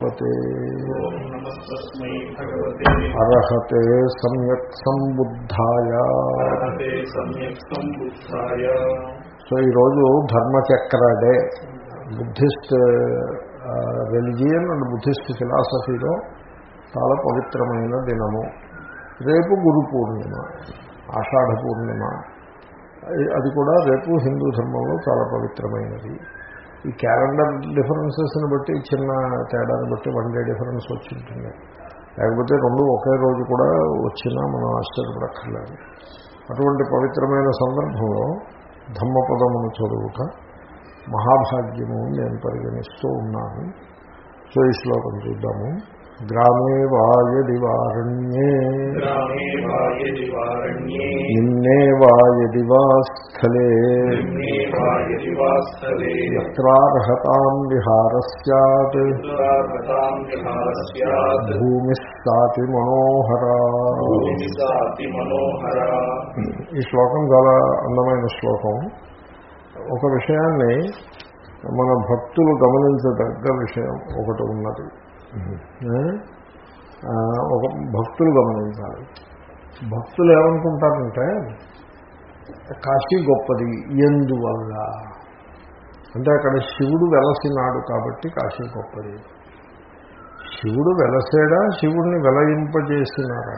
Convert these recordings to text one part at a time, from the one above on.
నమస్తస్మై ఓం నమస్తస్మై భగవతే అర్హతే సమ్యక్ సంబుద్ధాయ అర్హతే సమ్యక్ సంబుద్ధాయ సో ఈరోజు Dharmachakra day Buddhist religion and Buddhist ఫిలాసఫీలో చాలా పవిత్రమైన దినము రేపు గురు పూర్ణిమ ఆషాఢ పూర్ణిమ అది- అది కూడా రేపు హిందూ ధర్మంలో చాలా పవిత్రమైనది ఈ క్యాలెండర్ డిఫరెన్సెస్ని బట్టి చిన్న తేడాన్ని బట్టి వన్ డే డిఫరెన్స్ వచ్చి ఉంటుంది లేకపోతే రెండు ఒకే రోజు కూడా వచ్చినా మనం ఆశ్చర్యపడక్కర్లేదు అటువంటి పవిత్రమైన సందర్భంలో ధమ్మపదమును చదువుట మహాభాగ్యము అని నేను పరిగణిస్తూ ఉన్నాను సో ఈ శ్లోకం చూద్దాము గ్రామే వాయది వారణ్యే గ్రామే వా యది వారణ్యే నిన్నే వాయది వా స్థలే నిమ్నే వా యది వా స్థలే యత్రార్హతాం విహార సత్ ఉత్తరాగతాం విహారస్యాత్ భూమిస్తాతి మనోహరా భూమి సాతి మనోహర ఈ శ్లోకం చాలా అందమైన శ్లోకం ఒక విషయాన్ని మన భక్తులు గమనించదగ్గ విషయం ఒకటి ఉన్నది ఏ? ఆ, ఒక భక్తులు గమనించాలి భక్తులు ఏమనుకుంటారంటే కాశీ గొప్పది ఎందువల్ల అంటే అక్కడ శివుడు వెలసినాడు కాబట్టి కాశీ గొప్పది శివుడు వెలసేడా శివుడిని వెలయింపజేసినారా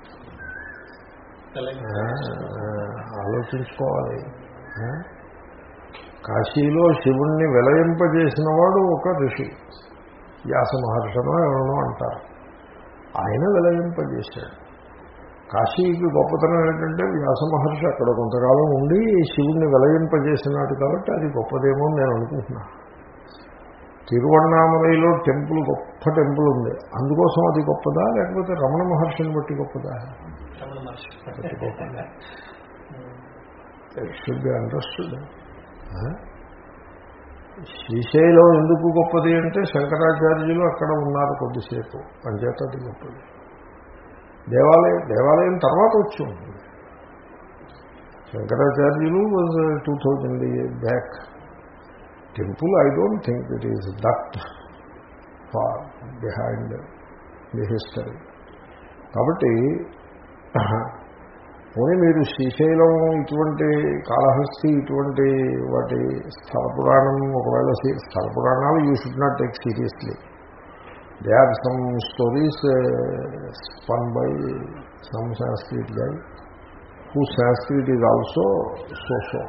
ఆ, ఆలోచించుకోవాలి ఆ? కాశీలో శివుణ్ణి విలయింపజేసిన వాడు ఒక ఋషి వ్యాస మహర్షనో ఎవరనో అంటారు ఆయన విలయింపజేశాడు కాశీకి గొప్పతనం ఏంటంటే వ్యాస మహర్షి అక్కడ కొంతకాలం ఉండి శివుణ్ణి విలయింపజేసినాడు కాబట్టి అది గొప్పదేమో అని నేను అనుకుంటున్నా తిరువണ്ണామలైలో టెంపుల్ గొప్ప టెంపుల్ ఉంది అందుకోసం అది గొప్పదా లేకపోతే రమణ మహర్షిని బట్టి గొప్పదా బట్టి గొప్పదా షుడ్ బి అండర్స్టూడ్ శ్రీశైలం ఎందుకు గొప్పది అంటే శంకరాచార్యులు అక్కడ ఉన్నారు కొద్దిసేపు అంచేత అది గొప్పది దేవాలయం దేవాలయం తర్వాత వచ్చి ఉంటుంది శంకరాచార్యులు was two thousand back temple I don't think it is that far behind the history కాబట్టి పోనీ మీరు శ్రీశైలం ఇటువంటి కాళహస్తి ఇటువంటి వాటి స్థల పురాణం ఒకవేళ సి- స్థల పురాణాలు you should not take seriously they are some stories spun by some Sanskrit guy who Sanskrit is also so so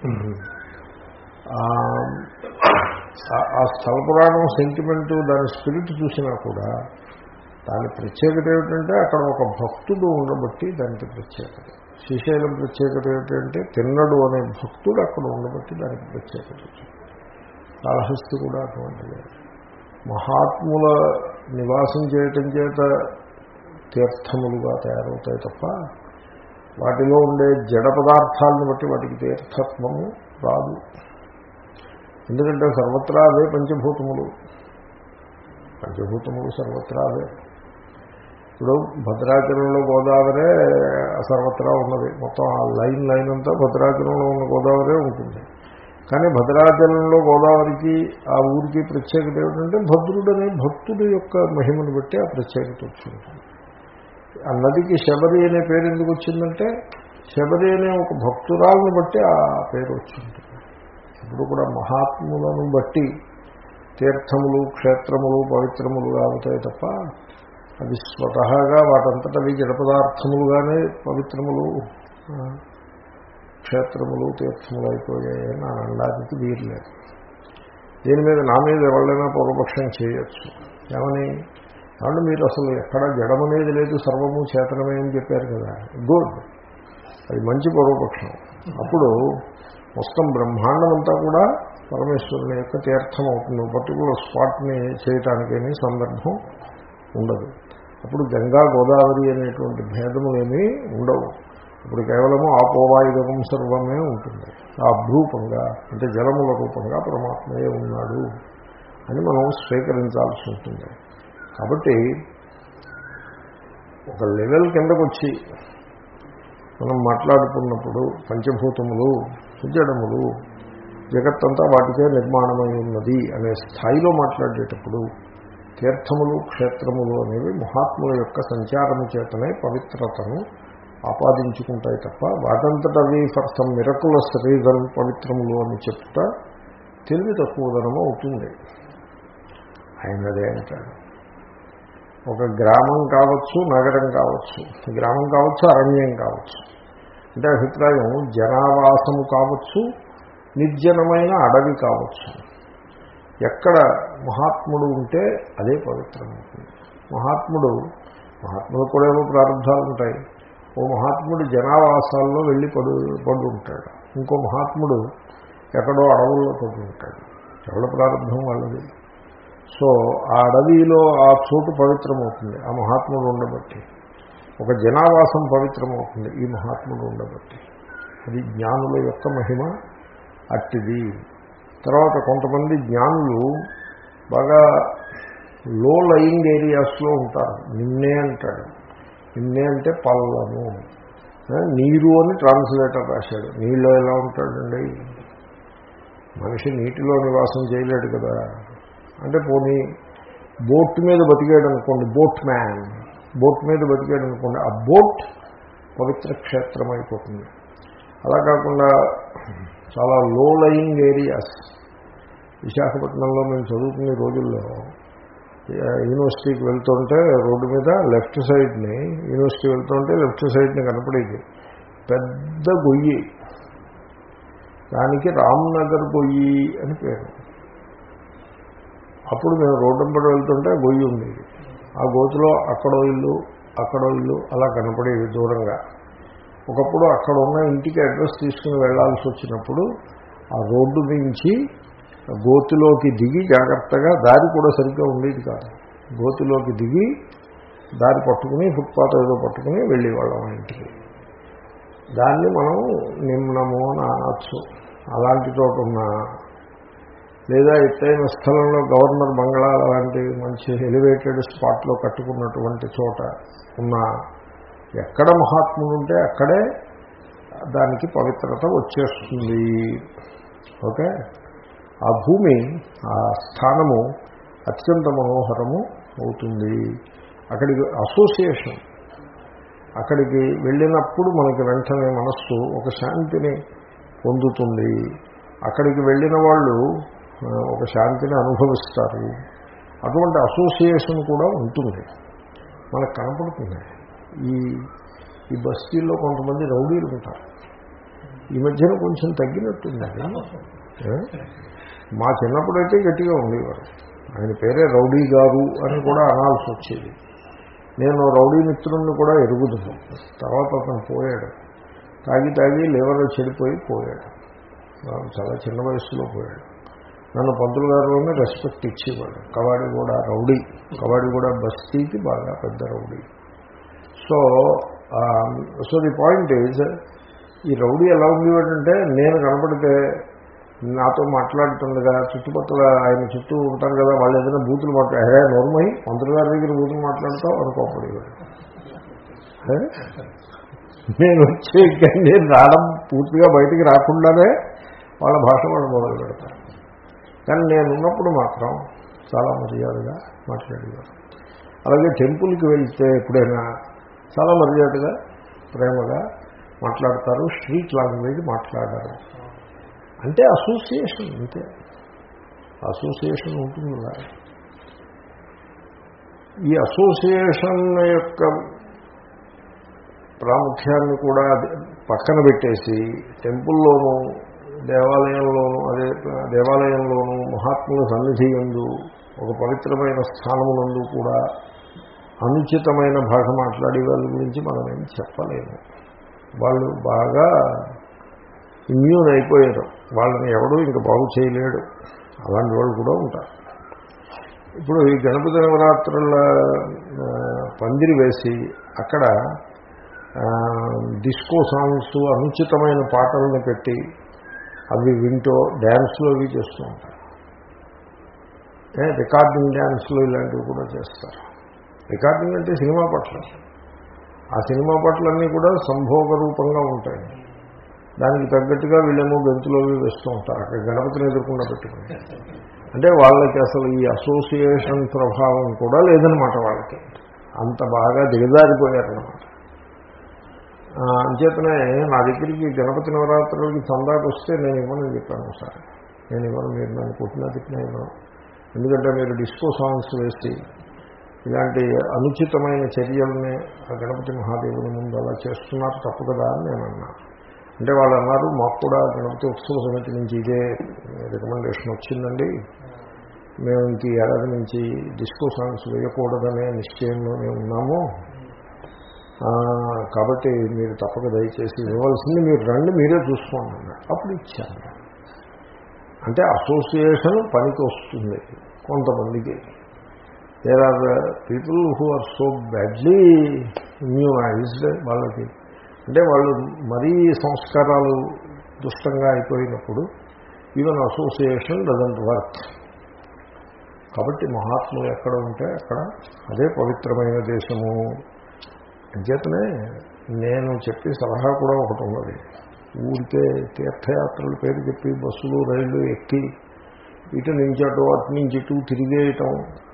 ఆ స్థల పురాణం సెంటిమెంట్ దాని స్పిరిట్ చూసినా కూడా దాని ప్రత్యేకత ఏమిటంటే అక్కడ ఒక భక్తుడు ఉండబట్టి దానికి ప్రత్యేకత శ్రీశైలం ప్రత్యేకత ఏమిటంటే తిన్నడు అనే భక్తుడు అక్కడ ఉండబట్టి దానికి ప్రత్యేకత వచ్చింది కాళహస్తి కూడా అటువంటిదే మహాత్ముల నివాసం చేయటం చేత తీర్థములుగా తయారవుతాయి తప్ప వాటిలో ఉండే జడ పదార్థాలను బట్టి వాటికి తీర్థత్వము రాదు ఎందుకంటే సర్వత్రా అవే పంచభూతములు పంచభూతములు సర్వత్రా అవే ఇప్పుడు భద్రాచలంలో గోదావరే సర్వత్రా ఉన్నది మొత్తం ఆ లైన్ లైన్ అంతా భద్రాచలంలో ఉన్న గోదావరే ఉంటుంది కానీ భద్రాచలంలో గోదావరికి ఆ ఊరికి ప్రత్యేకత ఏమిటంటే భద్రుడనే భక్తుడి యొక్క మహిమను బట్టి ఆ ప్రత్యేకత వచ్చింటుంది ఆ నదికి శబరి అనే పేరు ఎందుకు వచ్చిందంటే శబరి అనే ఒక భక్తురాలను బట్టి ఆ పేరు వచ్చింటుంది ఇప్పుడు కూడా మహాత్ములను బట్టి తీర్థములు క్షేత్రములు పవిత్రములుగా అవుతాయి తప్ప అవి స్వతహాగా వాటంతటవి జడ పదార్థములుగానే పవిత్రములు ఆ, క్షేత్రములు తీర్థములు అయిపోయాయని నా అనడానికి వీరలేదు దీని మీద నా మీద ఎవరైనా పూర్వపక్షం చేయొచ్చు ఏమని కాబట్టి మీరు అసలు ఎక్కడ జడమనేది లేదు సర్వము చేతనమే అని చెప్పారు కదా గుడ్ అది మంచి పూర్వపక్షం అప్పుడు మొత్తం బ్రహ్మాండం అంతా కూడా పరమేశ్వరుని యొక్క తీర్థం అవుతుంది పర్టికులర్ స్పాట్ని చేయటానికేమీ సందర్భం ఉండదు అప్పుడు గంగా గోదావరి అనేటువంటి భేదములేమీ ఉండవు ఇప్పుడు కేవలము ఆపోవాయుగం సర్వమే ఉంటుంది ఆ అభ్రూపంగా అంటే జలముల రూపంగా పరమాత్మయే ఉన్నాడు అని మనం స్వీకరించాల్సి ఉంటుంది కాబట్టి ఒక లెవెల్ కిందకు వచ్చి మనం మాట్లాడుతున్నప్పుడు పంచభూతములు సుజడములు జగత్తంతా వాటికే నిర్మాణమై ఉన్నది అనే స్థాయిలో మాట్లాడేటప్పుడు తీర్థములు క్షేత్రములు అనేవి మహాత్ముల యొక్క సంచారము చేతనే పవిత్రతను ఆపాదించుకుంటాయి తప్ప వాటంతటవి ఫర్ సమ్ మిరకులస్ రీజన్ పవిత్రములు అని చెప్తా తెలివి తక్కువదనము అవుతుంది ఆయన అదే అంటాడు ఒక గ్రామం కావచ్చు నగరం కావచ్చు గ్రామం కావచ్చు అరణ్యం కావచ్చు అంటే అభిప్రాయం జనావాసము కావచ్చు నిర్జనమైన అడవి కావచ్చు ఎక్కడ మహాత్ముడు ఉంటే అదే పవిత్రమవుతుంది మహాత్ముడు మహాత్ముడు కూడా ఏవో ప్రారంభాలు ఉంటాయి ఓ మహాత్ముడు జనావాసాల్లో వెళ్ళి పడు పడు ఉంటాడు ఇంకో మహాత్ముడు ఎక్కడో అడవుల్లో పడి ఉంటాడు ఎవడ ప్రారంభం వాళ్ళది సో ఆ అడవిలో ఆ చోటు పవిత్రమవుతుంది ఆ మహాత్ముడు ఉండబట్టి ఒక జనావాసం పవిత్రమవుతుంది ఈ మహాత్ముడు ఉండబట్టి అది జ్ఞానుల యొక్క మహిమ అట్టిది తర్వాత కొంతమంది జ్ఞానులు బాగా లో లయింగ్ ఏరియాస్లో ఉంటారు నిన్నే అంటాడు నిన్నే అంటే పల్లము ఆ, నీరు అని ట్రాన్స్లేటర్ రాశాడు నీళ్ళు ఎలా ఉంటాడండి మనిషి నీటిలో నివాసం చేయలేడు కదా అంటే పోనీ బోట్ మీద బతికాడు అనుకోండి బోట్ మ్యాన్ బోట్ మీద బతికాడు అనుకోండి ఆ బోట్ పవిత్ర క్షేత్రం అయిపోతుంది అలా కాకుండా చాలా లో లయింగ్ ఏరియాస్ విశాఖపట్నంలో మేము చదువుకునే రోజుల్లో ఆ, యూనివర్సిటీకి వెళ్తుంటే రోడ్డు మీద లెఫ్ట్ సైడ్ని యూనివర్సిటీ వెళ్తుంటే లెఫ్ట్ సైడ్ని కనపడేది పెద్ద గొయ్యి దానికి రామ్నగర్ గొయ్యి అని పేరు అప్పుడు మేము రోడ్డంపడి వెళ్తుంటే గొయ్యి ఉండేది ఆ గోతులో అక్కడో ఇల్లు అక్కడో ఇల్లు అలా కనపడేవి దూరంగా ఒకప్పుడు అక్కడ ఉన్న ఇంటికి అడ్రస్ తీసుకుని వెళ్లాల్సి వచ్చినప్పుడు ఆ రోడ్డు నుంచి గోతులోకి దిగి జాగ్రత్తగా దారి కూడా సరిగ్గా ఉండేది కాదు గోతులోకి దిగి దారి పట్టుకుని ఫుట్పాత్ ఏదో పట్టుకుని వెళ్ళేవాళ్ళం ఆ ఇంటికి దాన్ని మనం నిమ్నము అని అనొచ్చు అలాంటి చోట ఉన్న లేదా ఎత్తైన స్థలంలో గవర్నర్ బంగ్లా లాంటి మంచి ఎలివేటెడ్ స్పాట్లో కట్టుకున్నటువంటి చోట ఉన్న ఎక్కడ మహాత్ముడు ఉంటే అక్కడే దానికి పవిత్రత వచ్చేస్తుంది ఓకే ఆ భూమి ఆ స్థానము అత్యంత మనోహరము అవుతుంది అక్కడికి అసోసియేషన్ అక్కడికి వెళ్ళినప్పుడు మనకి వెంటనే మనస్సు ఒక శాంతిని పొందుతుంది అక్కడికి వెళ్ళిన వాళ్ళు ఆ, ఒక శాంతిని అనుభవిస్తారు అటువంటి అసోసియేషన్ కూడా ఉంటుంది మనకు కనపడుతుంది ఈ ఈ బస్తీల్లో కొంతమంది రౌడీలు ఉంటారు ఈ మధ్యన కొంచెం తగ్గినట్టుంది అది. ఏ? మా చిన్నప్పుడైతే గట్టిగా ఉండేవారు ఆయన పేరే రౌడీ గారు అని కూడా అనాల్సి వచ్చేది నేను రౌడీ మిత్రుణ్ణి కూడా ఎరుగుతున్నాను తర్వాత అతను పోయాడు తాగి తాగి లివర్ చెడిపోయి పోయాడు వాడు చాలా చిన్న వయసులో పోయాడు నన్ను పంతులు గారులోనే రెస్పెక్ట్ ఇచ్చేవాడు కవాడి కూడా రౌడీ కవాడి కూడా బస్తీకి బాగా పెద్ద rowdy so so the point is ఈ రౌడీ ఎలా ఉండేవాడంటే నేను కనపడితే నాతో మాట్లాడుతుండగా చుట్టుపక్కల ఆయన చుట్టూ ఉంటారు కదా వాళ్ళు ఏదైనా బూతులు మాట్లాడే నోర్మై మంత్రుల గారి దగ్గర బూతులు మాట్లాడతావు అనుకోపడేవాడు ఏ? నేను వచ్చే నేను రావడం పూర్తిగా బయటికి రాకుండానే వాళ్ళ భాష వాళ్ళు మొదలు పెడతారు కానీ నేను ఉన్నప్పుడు మాత్రం చాలా మర్యాదగా మాట్లాడేవారు అలాగే టెంపుల్కి వెళ్తే ఎప్పుడైనా చాలా మర్యాదగా ప్రేమగా మాట్లాడతారు స్ట్రీట్ లాంగ్వేజ్ మాట్లాడారు అంటే అసోసియేషన్ అంతే అసోసియేషన్ ఉంటుంది కదా ఈ అసోసియేషన్ యొక్క ప్రాముఖ్యాన్ని కూడా పక్కన పెట్టేసి టెంపుల్లోనూ దేవాలయంలోనూ అదే దేవాలయంలోనూ మహాత్ముల సన్నిధి ఎందు ఒక పవిత్రమైన స్థానమునందు కూడా అనుచితమైన భాష మాట్లాడే వాళ్ళ గురించి మనం ఏం చెప్పలేము వాళ్ళు బాగా ఇమ్యూన్ అయిపోయారు వాళ్ళని ఎవడూ ఇంకా బాగు చేయలేడు అలాంటి వాళ్ళు కూడా ఉంటారు ఇప్పుడు ఈ గణపతి నవరాత్రుల ఆ, పందిరి వేసి అక్కడ ఆ, డిస్కో సాంగ్స్ అనుచితమైన పాటలను పెట్టి అవి వింటూ డ్యాన్స్లు అవి చేస్తూ ఉంటారు ఏ, రికార్డింగ్ డ్యాన్స్లు ఇలాంటివి కూడా చేస్తారు రికార్డింగ్ అంటే సినిమా పట్ల ఆ సినిమా పట్లన్నీ కూడా సంభోగ రూపంగా ఉంటాయి దానికి తగ్గట్టుగా వీళ్ళేమో గంతులు అవి వేస్తూ ఉంటారు అక్కడ గణపతిని ఎదుర్కొండా పెట్టుకుని అంటే వాళ్ళకి అసలు ఈ అసోసియేషన్ ప్రభావం కూడా లేదనమాట వాళ్ళకి అంత బాగా దిగజారిపోయారనమాట ఆ, అంచేతనే నా దగ్గరికి గణపతి నవరాత్రులకి చందాకు వస్తే నేను ఇవ్వనని చెప్పాను ఒకసారి నేను ఇవ్వను మీరు నన్ను కొట్టినా తిట్టినా ఇవ్వను ఎందుకంటే మీరు డిస్కో సాంగ్స్ వేసి ఇలాంటి అనుచితమైన చర్యల్ని ఆ గణపతి మహాదేవుని ముందు అలా చేస్తున్నారు తప్పు కదా అని నేను అన్నాను అంటే వాళ్ళు అన్నారు మాకు కూడా గణపతి ఉత్సవ సమితి నుంచి ఇదే రికమెండేషన్ వచ్చిందండి మేము ఇంక ఈ ఏడాది నుంచి డిస్కో సాంగ్స్ వేయకూడదనే నిశ్చయంలో మేము ఉన్నాము ఆ, కాబట్టి మీరు తప్పక దయచేసి ఇవ్వాల్సింది మీరు రండి మీరే చూసుకోండి అన్నారు అప్పుడు ఇచ్చాను అంటే అసోసియేషన్ పనికి వస్తుంది కొంతమందికి there are people who are so badly immunised వాళ్ళకి అంటే వాళ్ళు మరీ సంస్కారాలు దుష్టంగా అయిపోయినప్పుడు ఈవెన్ అసోసియేషన్ డజంట్ వర్క్ కాబట్టి మహాత్ములు ఎక్కడ ఉంటే అక్కడ అదే పవిత్రమైన దేశము అంచేతనే నేను చెప్పే సలహా కూడా ఒకటి ఉన్నది ఊరికే తీర్థయాత్రల పేరు చెప్పి బస్సులు రైళ్లు ఎక్కి ఇటు నుంచి అటు అటు నుంచి ఇటు తిరిగేయటం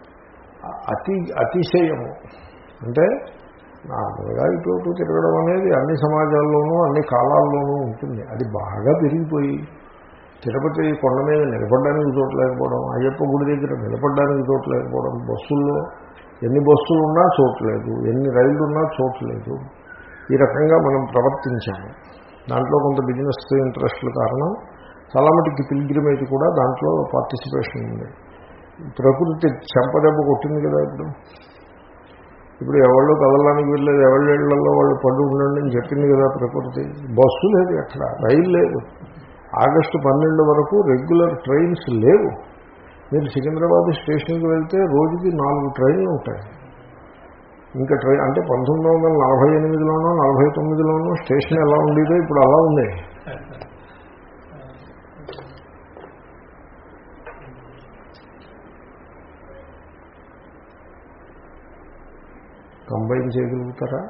అతి అతిశయము అంటే నార్మల్గా ఇటు అటు తిరగడం అనేది అన్ని సమాజాల్లోనూ అన్ని కాలాల్లోనూ ఉంటుంది అది బాగా పెరిగిపోయి తిరుపతి కొండ మీద నిలబడడానికి చోటు లేకపోవడం అయ్యప్ప గుడి దగ్గర నిలబడడానికి చోటు లేకపోవడం బస్సుల్లో ఎన్ని బస్సులు ఉన్నా చోటు లేదు ఎన్ని రైళ్లు ఉన్నా చోటు లేదు ఈ రకంగా మనం ప్రవర్తించాము దాంట్లో కొంత బిజినెస్ ఇంట్రెస్ట్ల కారణం చాలా మటుకి పిల్గ్రిమేజ్ కూడా దాంట్లో పార్టిసిపేషన్ ఉంది ప్రకృతి చెంపదెబ్బ కొట్టింది కదా ఇప్పుడు ఇప్పుడు ఎవళ్ళు కదలడానికి వెళ్ళలేదు ఎవళ్ళేళ్లలో వాళ్ళు పడు ఉండండి అని చెప్పింది కదా ప్రకృతి బస్సు లేదు ఎక్కడ రైలు లేదు ఆగస్టు పన్నెండు వరకు రెగ్యులర్ ట్రైన్స్ లేవు మీరు సికింద్రాబాద్ స్టేషన్కి వెళ్తే రోజుకి నాలుగు ట్రైన్లు ఉంటాయి ఇంకా ట్రైన్ అంటే పంతొమ్మిది వందల నలభై ఎనిమిదిలోనో నలభై తొమ్మిదిలోనో స్టేషన్ ఎలా ఉండేదో ఇప్పుడు అలా ఉంది కంబైన్ చేయగలుగుతారా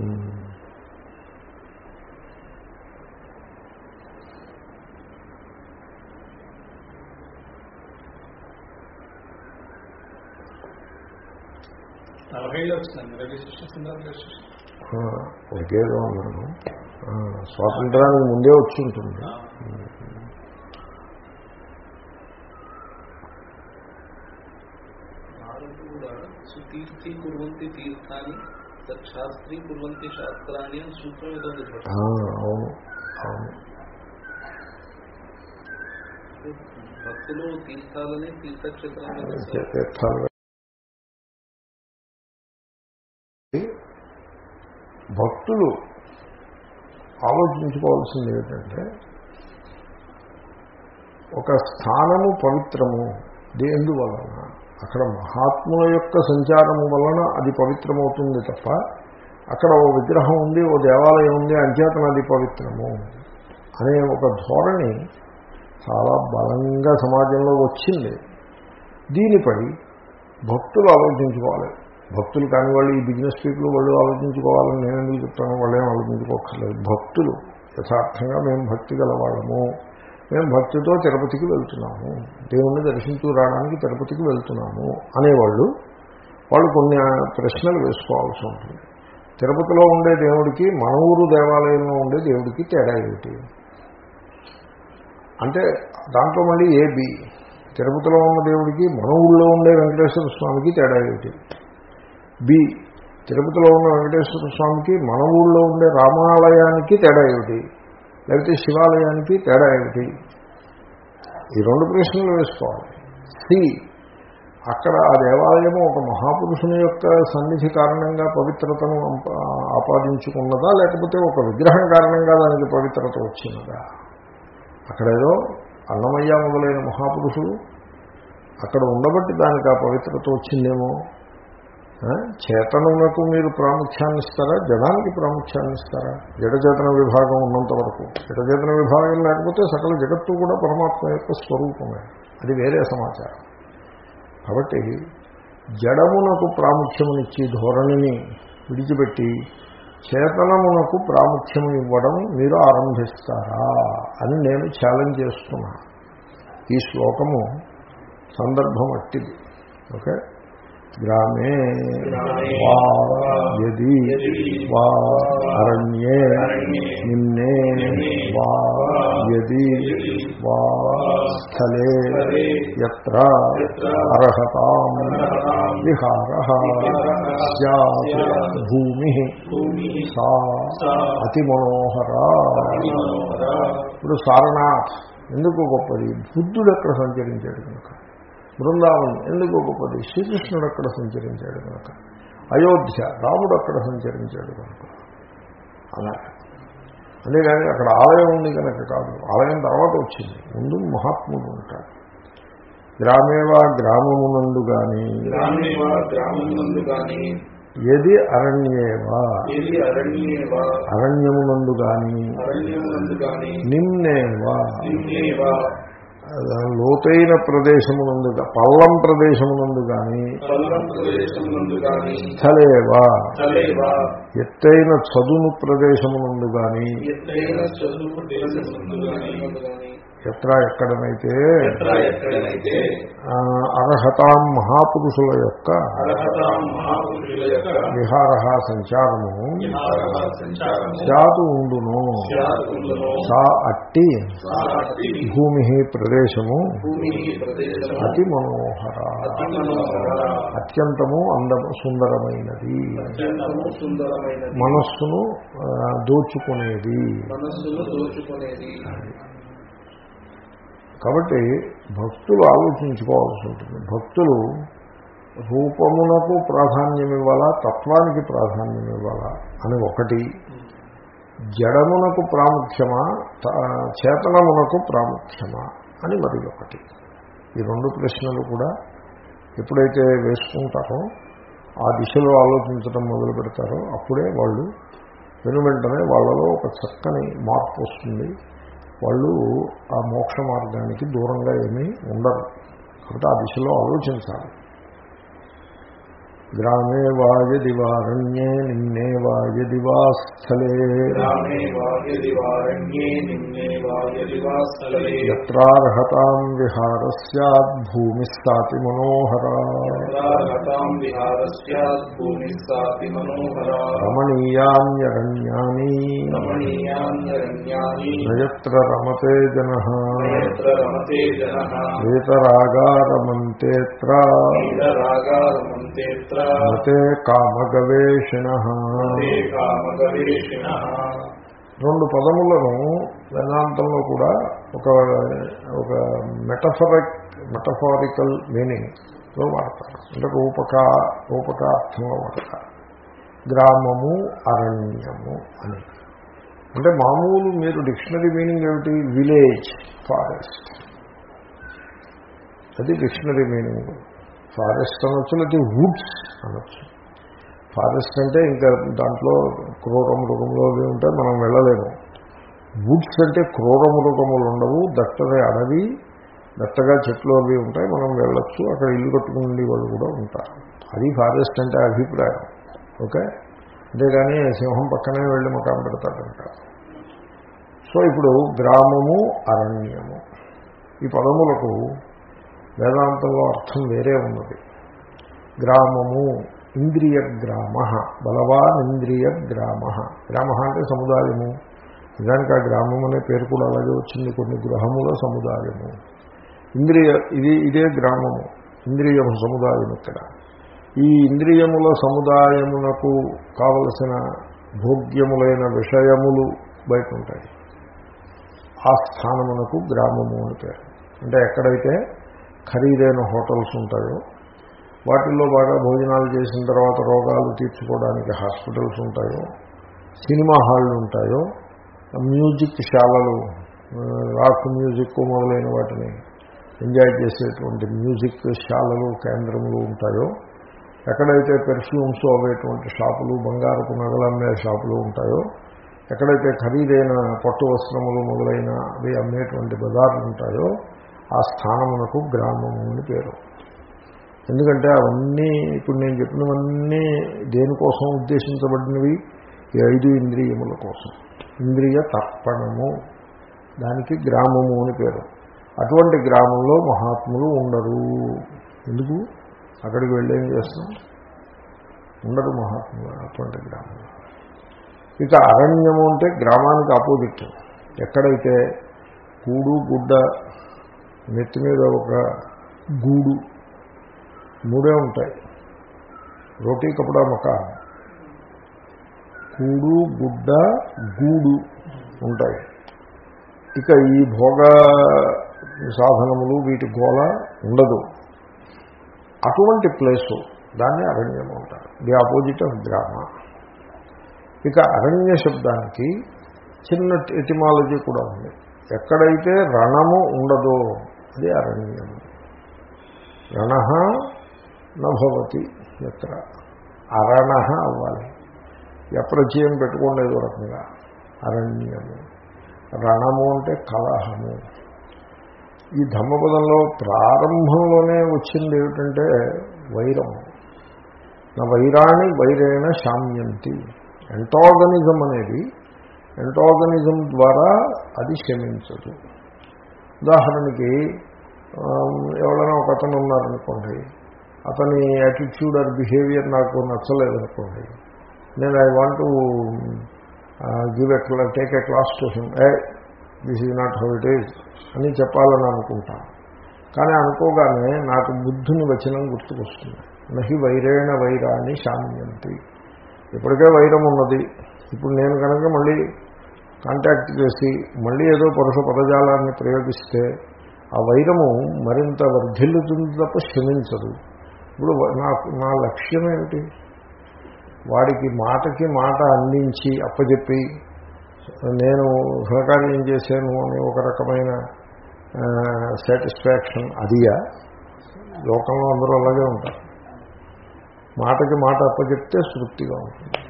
నలభైలో వచ్చిందండి రిజిస్ట్రేషన్ సింగల్ రిజిస్ట్రేషన్ ఒకేదో అన్నాను ఆ, స్వాతంత్రానికి ముందే వచ్చి ఉంటుంది నాలుగు కూడా సుతీర్థి కుర్వంతి తీర్థాన్ని శాస్త్రీ కుర్వంతి శాస్త్రాన్ని అని సూత్రం ఏదో ఉంది చూడండి. ఆ, అవును అవును భక్తులు తీర్థాలని తీర్థక్షేత్రాలని తీర్థాలు భక్తులు ఆలోచించుకోవాల్సింది ఏంటంటే ఒక స్థానము పవిత్రము దేందు వలన అక్కడ మహాత్ముల యొక్క సంచారము వలన అది పవిత్రమవుతుంది తప్ప అక్కడ ఓ విగ్రహం ఉంది ఓ దేవాలయం ఉంది అంచేతన అది పవిత్రము అనే ఒక ధోరణి చాలా బలంగా సమాజంలో వచ్చింది దీనిపై భక్తులు ఆలోచించుకోవాలి భక్తులు కాని వాళ్ళు ఈ బిజినెస్ పీపుల్ వాళ్ళు ఆలోచించుకోవాలని నేను ఎందుకు చెప్తాను వాళ్ళేం ఆలోచించుకోకర్లేదు భక్తులు యథార్థంగా మేము భక్తి గలవాళ్ళము మేము భక్తితో తిరుపతికి వెళ్తున్నాము దేవుణ్ణి దర్శించు రావడానికి తిరుపతికి వెళ్తున్నాము అనేవాళ్ళు వాళ్ళు కొన్ని ప్రశ్నలు వేసుకోవాల్సి ఉంటుంది తిరుపతిలో ఉండే దేవుడికి మన ఊరు దేవాలయంలో ఉండే దేవుడికి తేడా ఏమిటి అంటే దాంట్లో మళ్ళీ ఏ బి తిరుపతిలో ఉన్న దేవుడికి మన ఊళ్ళో ఉండే వెంకటేశ్వర స్వామికి తేడా ఏమిటి బి తిరుపతిలో ఉన్న వెంకటేశ్వర స్వామికి మన ఊళ్ళో ఉండే రామాలయానికి తేడా ఏమిటి లేకపోతే శివాలయానికి తేడా ఏమిటి ఈ రెండు ప్రశ్నలు వేసుకోవాలి సి అక్కడ ఆ దేవాలయము ఒక మహాపురుషుని యొక్క సన్నిధి కారణంగా పవిత్రతను అంప- ఆపాదించుకున్నదా లేకపోతే ఒక విగ్రహం కారణంగా దానికి పవిత్రత వచ్చినదా అక్కడేదో అన్నమయ్య మొదలైన మహాపురుషులు అక్కడ ఉండబట్టి దానికి ఆ పవిత్రత వచ్చిందేమో ఆ? చేతనమునకు మీరు ప్రాముఖ్యాన్ని ఇస్తారా జడానికి ప్రాముఖ్యాన్ని ఇస్తారా జడచేతన విభాగం ఉన్నంత వరకు జడచేతన విభాగం లేకపోతే సకల జగత్తు కూడా పరమాత్మ యొక్క స్వరూపమే అది వేరే సమాచారం కాబట్టి జడమునకు ప్రాముఖ్యమునిచ్చి ధోరణిని విడిచిపెట్టి చేతనమునకు ప్రాముఖ్యము ఇవ్వడం మీరు ఆరంభిస్తారా అని నేను ఛాలెంజ్ చేస్తున్నా ఈ శ్లోకము సందర్భం అట్టిది ఓకే గ్రామే గ్రామే వా యది యది వా అరణ్యే అరణ్యే నిమ్నే నిమ్నే వా యది యది వా స్థలే స్థలే యత్ర యత్ర అర్హతాం అర్హతాం విహార విహారః స్యాత్ స్యాత్ భూమి భూమిః సా సా అతి మనోహర మనోహర ఇప్పుడు సారనాథ్ ఎందుకు గొప్పది బుద్ధుడు ఎక్కడ సంచరించాడు కనుక బృందావనం ఎందుకు గొప్పది శ్రీకృష్ణుడు అక్కడ సంచరించాడు కనుక అయోధ్య రాముడు అక్కడ సంచరించాడు కనుక అలా అంతేగాని అక్కడ ఆలయం ఉంది కనుక కాదు ఆలయం తర్వాత వచ్చింది ముందు మహాత్ముడు ఉంటాడు గ్రామేవా గ్రామమునందు కానీ గ్రామే వా గ్రామమునందు గాని ఏది అరణ్యేవా ఏది అరణ్యే వా అరణ్యమునందు కానీ అరణ్యమునందు గాని నిన్నేవా నిమ్నే వా లోతైన ప్రదేశమునందు గా- పల్లం ప్రదేశమునందు కానీ పల్లం ప్రదేశమునందు గాని స్థలేవా స్థలే వా ఎత్తైన చదును ప్రదేశమునందు కానీ ఎత్తైన చదువు ప్రదేశమునందు గాని ఎత్ర ఎక్కడనైతే ఎత్ర ఎక్కడనైతే ఆ, అర్హతాం మహాపురుషుల యొక్క అర్హత మహాపురుషుల యొక్క విహార సంచారము విహారః సంచారము శాతు ఉండును స్యాత్కుండును సా అట్టి సాటి భూమి ప్రదేశము భూమి ప్రదేశము అతి మనోహర అతి మనోహర అత్యంతము అందము సుందరమైనది అత్యంతము సుందరమైనది మనస్సును ఆ, దోచుకునేది మనస్సును దోచుకునేది కాబట్టి భక్తులు ఆలోచించుకోవాల్సి ఉంటుంది భక్తులు రూపమునకు ప్రాధాన్యం ఇవ్వాలా తత్వానికి ప్రాధాన్యం ఇవ్వాలా అని ఒకటి జడమునకు ప్రాముఖ్యమా త- చేతనమునకు ప్రాముఖ్యమా అని మరి ఒకటి ఈ రెండు ప్రశ్నలు కూడా ఎప్పుడైతే వేసుకుంటారో ఆ దిశలో ఆలోచించడం మొదలు పెడతారో అప్పుడే వాళ్ళు వెను వెంటనే వాళ్ళలో ఒక చక్కని మార్పు వస్తుంది వాళ్ళు ఆ మోక్ష మార్గానికి దూరంగా ఏమీ ఉండరు కాబట్టి ఆ దిశలో ఆలోచించాలి గ్రామే వాయది వారణ్యే నిన్నే వాయది వా స్థలే గ్రామే వా యది వారణ్యే నిమ్నే వా యది వా స్థలే ఎత్రార్హతాం విహార సద్ భూమి సాతి మనోహర యత్రాగతాం విహారస్యాత్ భూమి సాతి మనోహర రమణీయాన్యరణ్యాని రమణీయాన్యరణ్యాని నయత్ర రమతే జన యత్ర రమతే జనః వేతరాగారమంతేత్ర నీలరాగారమంతేత్ర మతే కామగవేషిణ మతే కామగవేషిణః రెండు పదములను వేదాంతంలో కూడా ఒక ఒక మెటఫరిక్ మెటఫారికల్ మీనింగ్లో వాడతారు అంటే రూపక రూపకార్థంలో వాడతారు గ్రామము అరణ్యము అని అంటే మామూలు మీరు డిక్షనరీ మీనింగ్ ఏమిటి విలేజ్ ఫారెస్ట్ అది డిక్షనరీ మీనింగ్ ఫారెస్ట్ అనొచ్చు లేకపోతే వుడ్స్ అనొచ్చు ఫారెస్ట్ అంటే ఇంకా దాంట్లో క్రూర మృగములు అవి ఉంటే మనం వెళ్ళలేము వుడ్స్ అంటే క్రూర మృగములు ఉండవు దట్టని అడవి దట్టగా చెట్లు అవి ఉంటాయి మనం వెళ్ళొచ్చు అక్కడ ఇల్లు కట్టుకునే వాళ్ళు కూడా ఉంటారు అది ఫారెస్ట్ అంటే అభిప్రాయం ఓకే అంతేగాని సింహం పక్కనే వెళ్ళి మకాం పెడతాడంట సో ఇప్పుడు గ్రామము అరణ్యము ఈ పదములకు వేదాంతంలో అర్థం వేరే ఉన్నది గ్రామము ఇంద్రియ గ్రామ బలవాన్ ఇంద్రియ గ్రామ గ్రామ అంటే సముదాయము నిజానికి ఆ గ్రామం అనే పేరు కూడా అలాగే వచ్చింది కొన్ని గృహముల సముదాయము ఇంద్రియ ఇది ఇదే గ్రామము ఇంద్రియము సముదాయం ఇక్కడ ఈ ఇంద్రియముల సముదాయమునకు కావలసిన భోగ్యములైన విషయములు బయట ఉంటాయి ఆ స్థానమునకు గ్రామము అని పేరు అంటే ఎక్కడైతే ఖరీదైన హోటల్స్ ఉంటాయో వాటిల్లో బాగా భోజనాలు చేసిన తర్వాత రోగాలు తీర్చుకోవడానికి హాస్పిటల్స్ ఉంటాయో సినిమా హాళ్ళు ఉంటాయో మ్యూజిక్ శాలలు ఆ, రాక్ మ్యూజిక్ మొదలైన వాటిని ఎంజాయ్ చేసేటువంటి మ్యూజిక్ శాలలు కేంద్రములు ఉంటాయో ఎక్కడైతే పెర్ఫ్యూమ్స్ అవేటువంటి షాపులు బంగారపు నగలు అమ్మే షాపులు ఉంటాయో ఎక్కడైతే ఖరీదైన పట్టు వస్త్రములు మొదలైన అవి అమ్మేటువంటి బజార్లు ఉంటాయో ఆ స్థానమునకు గ్రామము అని పేరు ఎందుకంటే అవన్నీ ఇప్పుడు నేను చెప్పినవన్నీ దేనికోసం ఉద్దేశించబడినవి ఈ ఐదు ఇంద్రియముల కోసం ఇంద్రియ తర్పణము దానికి గ్రామము అని పేరు అటువంటి గ్రామంలో మహాత్ములు ఉండరు ఎందుకు అక్కడికి వెళ్ళి ఏం చేస్తాం ఉండరు మహాత్ములు అటువంటి గ్రామంలో ఇక అరణ్యము అంటే గ్రామానికి ఆపోజిట్ ఎక్కడైతే కూడు గుడ్డ నెత్తి మీద ఒక గూడు మూడే ఉంటాయి రోటీ కపడా మకాన్ కూడు గుడ్డ గూడు ఉంటాయి ఇక ఈ భోగ సాధనములు వీటి గోల ఉండదు అటువంటి ప్లేసు దాన్ని అరణ్యం అంటారు ది ఆపోజిట్ ఆఫ్ గ్రామ ఇక అరణ్య శబ్దానికి చిన్న ఎటిమాలజీ కూడా ఉంది ఎక్కడైతే రణము ఉండదో అది అరణ్యము రణ నభవతి ఎత్ర అరణ అవ్వాలి ఎప్రచయం పెట్టుకోండి ఏదో రకంగా అరణ్యము రణము అంటే కలహము ఈ ధమ్మపదంలో ప్రారంభంలోనే వచ్చింది ఏమిటంటే వైరం నా వైరాణి వైరేణ శామ్యంతి ఎంటాగనిజం అనేది ఎంటాగనిజం ద్వారా అది శమించదు ఉదాహరణకి ఎవరైనా ఒక అతను ఉన్నారనుకోండి అతని యాటిట్యూడ్ ఆర్ బిహేవియర్ నాకు నచ్చలేదనుకోండి నేను I want give a take a class to him uh this is not how it is అని చెప్పాలని అనుకుంటాను కానీ అనుకోగానే నాకు బుద్ధుని వచనం గుర్తుకొస్తుంది నహి వైరేణ వైరాన్ని శామ్యంతి ఇప్పటికే వైరం ఉన్నది ఇప్పుడు నేను కనుక మళ్ళీ కాంటాక్ట్ చేసి మళ్ళీ ఏదో పురుష పదజాలాన్ని ప్రయోగిస్తే ఆ వైరము మరింత వర్ధిల్లుతుంది తప్ప క్షమించదు ఇప్పుడు నాకు నా లక్ష్యం ఏమిటి వాడికి మాటకి మాట అందించి అప్పచెప్పి నేను సహకార్యం చేశాను అని ఒక రకమైన సాటిస్ఫాక్షన్ అదియా లోకంలో అందరూ అలాగే ఉంటారు మాటకి మాట అప్పచెప్తే తృప్తిగా ఉంటుంది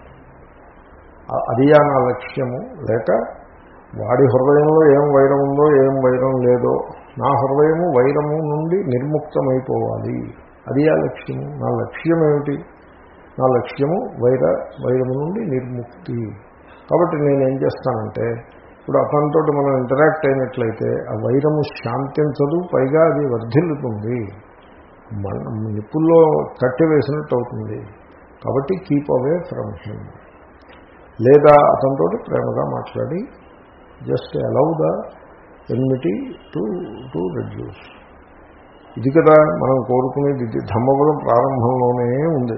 అదియా నా లక్ష్యము లేక వాడి హృదయంలో ఏం వైరం ఉందో ఏం వైరం లేదో నా హృదయము వైరము నుండి నిర్ముక్తమైపోవాలి అది ఆ లక్ష్యము నా లక్ష్యం ఏమిటి నా లక్ష్యము వైర వైరము నుండి నిర్ముక్తి కాబట్టి నేనేం చేస్తానంటే ఇప్పుడు అతనితో మనం ఇంటరాక్ట్ అయినట్లయితే ఆ వైరము శాంతించదు పైగా అది వర్ధిల్లుతుంది మన నిప్పుల్లో కట్టివేసినట్టు అవుతుంది కాబట్టి కీప్ అవే ఫ్రమ్ హిమ్ లేదా అతనితో ప్రేమగా మాట్లాడి just allow the enmity to to reduce ఇది కదా మనం కోరుకునేది ఇది ధమ్మబలం ప్రారంభంలోనే ఉంది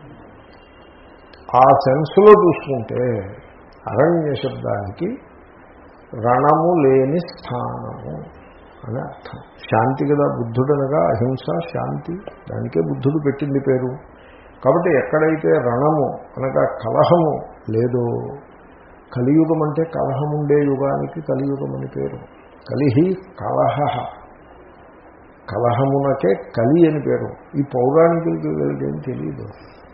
ఆ సెన్స్లో చూసుకుంటే అరణ్య శబ్దానికి రణము లేని స్థానము అని అర్థం శాంతి కదా బుద్ధుడనగా అహింస శాంతి దానికే బుద్ధుడు పెట్టింది పేరు కాబట్టి ఎక్కడైతే రణము అనగా కలహము లేదో కలియుగం అంటే కలహం ఉండే యుగానికి కలియుగం అని పేరు కలిహి కలహ కలహమునకే కలి అని పేరు ఈ పౌరాణికులకి వీళ్ళకేం తెలియదు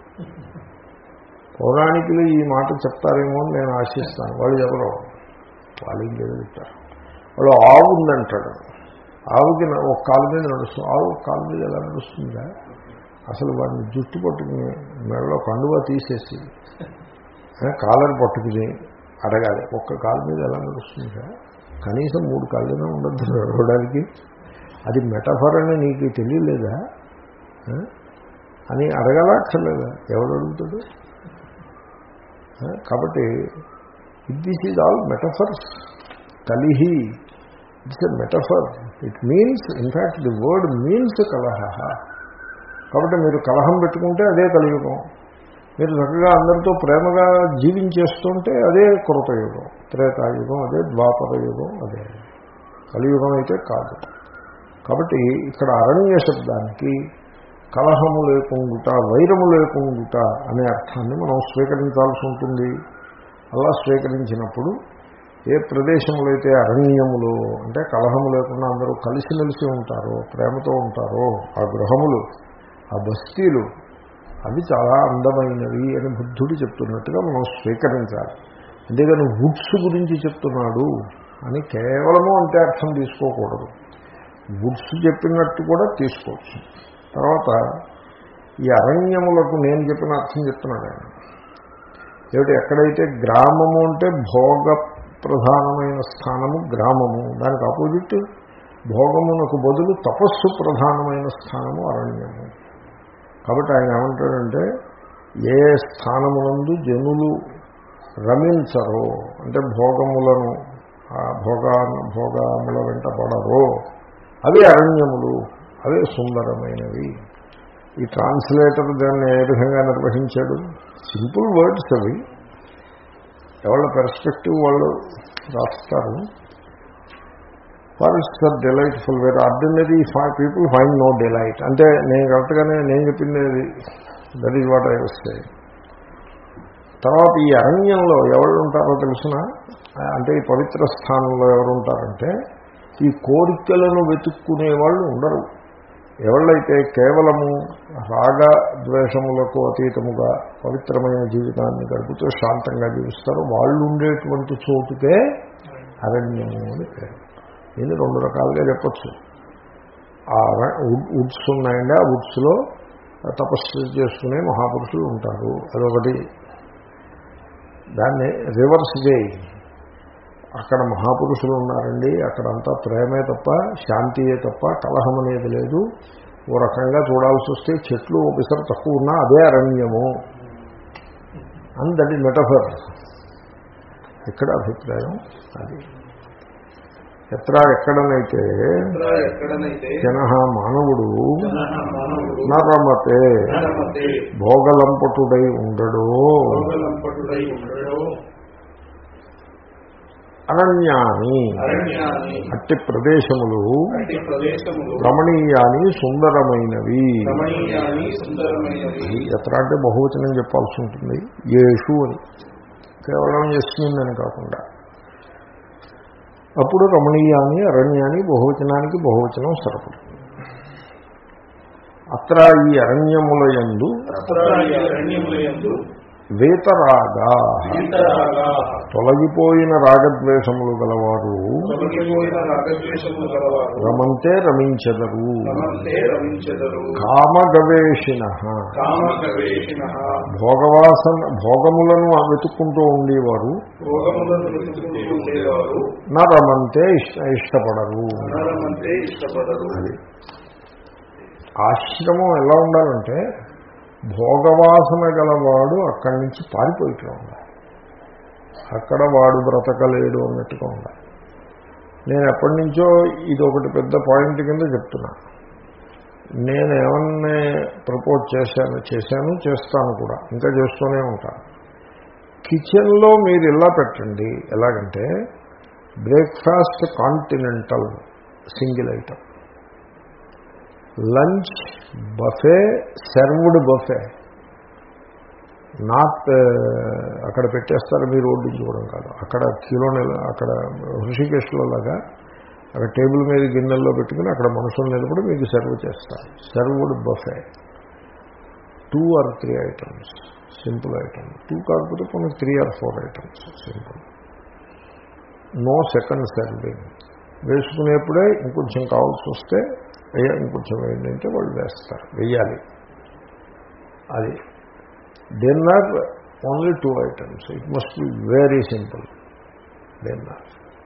పౌరాణికులు ఈ మాట చెప్తారేమో అని నేను ఆశిస్తాను వాళ్ళు ఎవరో వాళ్ళు ఇంకేదో చెప్తారు వాళ్ళు ఆవు ఉందంటాడు ఆవుకి ఒక కాలు మీద నడుస్తుంది ఆవు ఒక కాలు మీద ఎలా నడుస్తుందా అసలు వాడిని జుట్టు పట్టుకుని మెడలో కండువా తీసేసి కాలర్ పట్టుకుని అడగాలి ఒక్క కాలు మీద ఎలా నడుస్తుందా కనీసం మూడు కాళ్ళనే ఉండద్దు నడవడానికి అది మెటఫర్ అని నీకు తెలియలేదా అని అడగలక్కర్లేదా ఎవడు అడుగుతాడు కాబట్టి దిస్ ఈజ్ ఆల్ మెటఫర్స్ కలిహి it's a metaphor it means in fact the word means కలహ కాబట్టి మీరు కలహం పెట్టుకుంటే అదే కలియుగం మీరు చక్కగా అందరితో ప్రేమగా జీవించేస్తుంటే అదే కృతయుగం త్రేతాయుగం అదే ద్వాపర యుగం అదే కలియుగం అయితే కాదు కాబట్టి ఇక్కడ అరణ్య శబ్దానికి కలహము లేకుండుట వైరము లేకుండుట అనే అర్థాన్ని మనం స్వీకరించాల్సి ఉంటుంది అలా స్వీకరించినప్పుడు ఏ ప్రదేశంలో అయితే అరణ్యములు అంటే కలహము లేకుండా అందరూ కలిసిమెలిసి ఉంటారో ప్రేమతో ఉంటారో ఆ గృహములు ఆ బస్తీలు అవి చాలా అందమైనవి అని బుద్ధుడు చెప్తున్నట్టుగా మనం స్వీకరించాలి అంతేగాని వుడ్స్ గురించి చెప్తున్నాడు అని కేవలము అంటే అర్థం తీసుకోకూడదు వుడ్స్ చెప్పినట్టు కూడా తీసుకోవచ్చు తర్వాత ఈ అరణ్యములకు నేను చెప్పిన అర్థం చెప్తున్నాడు ఆయన ఏమిటి ఎక్కడైతే గ్రామము అంటే భోగ ప్రధానమైన స్థానము గ్రామము దానికి ఆపోజిట్ భోగమునకు బదులు తపస్సు ప్రధానమైన స్థానము అరణ్యము కాబట్టి ఆయన ఏమంటాడంటే ఏ స్థానమునందు జనులు రమించరో అంటే భోగములను ఆ భోగా భోగముల వెంట పడరో అవి అరణ్యములు అవే సుందరమైనవి ఈ ట్రాన్స్లేటర్ దాన్ని ఏ విధంగా నిర్వహించాడు సింపుల్ వర్డ్స్ అవి ఎవళ్ళ పెర్స్పెక్టివ్ వాళ్ళు రాస్తారు forests are delightful where ordinary people find no delight అంటే నేను కరెక్ట్గానే నేను చెప్పింది దట్ ఈజ్ వాట్ ఐ వస్తే తర్వాత ఈ అరణ్యంలో ఎవరు ఉంటారో తెలిసిన అంటే ఈ పవిత్ర స్థానంలో ఎవరు ఉంటారంటే ఈ కోరికలను వెతుక్కునే వాళ్ళు ఉండరు ఎవళ్ళైతే కేవలము రాగ ద్వేషములకు అతీతముగా పవిత్రమైన జీవితాన్ని గడుపుతూ శాంతంగా జీవిస్తారో వాళ్ళు ఉండేటువంటి చోటుకే అరణ్యము అని పేరు దీన్ని రెండు రకాలుగా చెప్పచ్చు ఆ వుడ్స్ ఉన్నాయండి ఆ వుడ్స్లో తపస్సు చేసుకునే మహాపురుషులు ఉంటారు అదొకటి దాన్ని రివర్స్ చేయి అక్కడ మహాపురుషులు ఉన్నారండి అక్కడంతా ప్రేమే తప్ప శాంతియే తప్ప కలహం అనేది లేదు ఓ రకంగా చూడాల్సి వస్తే చెట్లు ఒకసారి తక్కువ ఉన్నా అదే అరణ్యము అని దట్ ఈజ్ మెటఫర్ ఇక్కడ అభిప్రాయం అది ఎత్ర ఎక్కడనైతే ఎత్ర ఎక్కడనైతే జన మానవుడు జనః మానవుడు నరమతే నరమతే భోగలంపటుడై ఉండడో భోగలంపటుడై ఉండడో అరణ్యాని అరణ్యాన్ని అట్టి ప్రదేశములు అట్టి ప్రదేశములు రమణీయాని సుందరమైనవి రమణీయాన్ని సుందరమైనవి ఎత్ర అంటే బహువచనం చెప్పాల్సి ఉంటుంది ఏషు అని కేవలం యస్మిందని కాకుండా అప్పుడు రమణీయాన్ని అరణ్యాన్ని బహువచనానికి బహువచనం సరిపడుతుంది అత్ర ఈ అరణ్యముల యందు అత్ర ఈ అరణ్యములయందు వేతరాగా వీతరాగా తొలగిపోయిన రాగద్వేషములు గలవారు తొలగిపోయిన రాగద్వేషములు గలవారు రమంతే రమించెదరు రమంతే రమించెదరు కామగవేషిణ కామగవేషిణ భోగవాసన భోగములను వెతుక్కుంటూ ఉండేవారు భోగములను వెతుకుంటూ ఉండేవారు నా రమంతే ఇష్ట ఇష్టపడరు నరమంతే ఇష్టపడరు అది ఆశ్రమం ఎలా ఉండాలంటే భోగవాసన గలవాడు అక్కడి నుంచి పారిపోయిట్లా ఉండాలి అక్కడ వాడు బ్రతకలేడు అన్నట్టుగా ఉండాలి నేను ఎప్పటి నుంచో ఇది ఒకటి పెద్ద పాయింట్ కింద చెప్తున్నా నేను ఏమన్నా ప్రపోజ్ చేశాను చేశాను చేస్తాను కూడా ఇంకా చేస్తూనే ఉంటాను కిచెన్లో మీరు ఇలా పెట్టండి ఎలాగంటే breakfast continental single item lunch buffet served buffet not అక్కడ పెట్టేస్తారు మీరు వడ్డించుకోవడం కాదు అక్కడ కిలో నెల అక్కడ హృషికేశ్లో లాగా అక్కడ టేబుల్ మీద గిన్నెల్లో పెట్టుకుని అక్కడ మనుషులు నిలబడి మీకు సర్వ్ చేస్తారు served buffet two or three items simple item two కాకపోతే కొన్ని three or four items simple no second serving వేసుకునేప్పుడే ఇంకొంచెం కావాల్సి వస్తే వేయ ఇంకొంచెం వేయండి అంటే వాళ్ళు వేస్తారు వెయ్యాలి అది dinner only two items it must be very simple dinner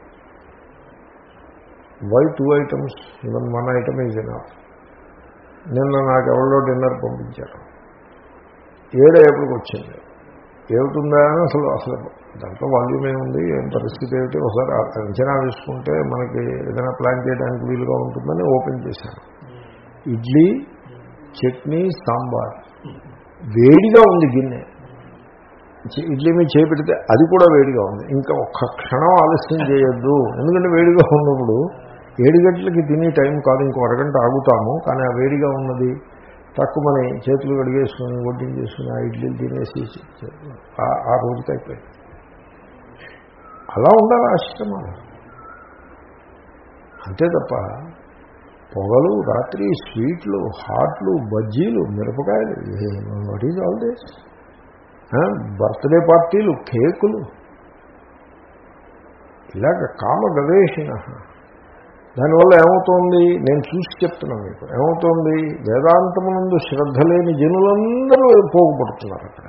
why two items even one item is enough నిన్న నాకు ఎవరో డిన్నర్ పంపించారు ఏడు ఎప్పటికి వచ్చింది ఏమిటిందా అని అసలు అసలు దాంట్లో వాల్యూమ్ ఏముంది ఏం పరిస్థితి ఏమిటి ఒకసారి అంచనా వేసుకుంటే మనకి ఏదైనా ప్లాన్ చేయడానికి వీలుగా ఉంటుందని ఓపెన్ చేశాను ఇడ్లీ చట్నీ సాంబార్ వేడిగా ఉంది గిన్నె చి- ఇడ్లీ మీద చేపెడితే అది కూడా వేడిగా ఉంది ఇంకా ఒక్క క్షణం ఆలస్యం చేయొద్దు ఎందుకంటే వేడిగా ఉన్నప్పుడు ఏడు గంటలకి తినే టైం కాదు ఇంకో అరగంట ఆగుతాము కానీ ఆ వేడిగా ఉన్నది తక్కువని చేతులు కడిగేసుకుని వడ్డించేసుకుని ఆ ఇడ్లీలు తినేసి ఆ- ఆ రోజుకి అయిపోయింది అలా ఉండాలి ఆశ్రమాలు అంతే తప్ప పొగలు రాత్రి స్వీట్లు హాట్లు బజ్జీలు మిరపకాయలు what is all this birthday పార్టీలు కేకులు ఇలాగ కామ గవేషణ దానివల్ల ఏమవుతోంది నేను చూసి చెప్తున్నాను మీకు ఏమవుతోంది వేదాంతమునందు శ్రద్ధ లేని జనులందరూ పోగుపడుతున్నారు అక్కడ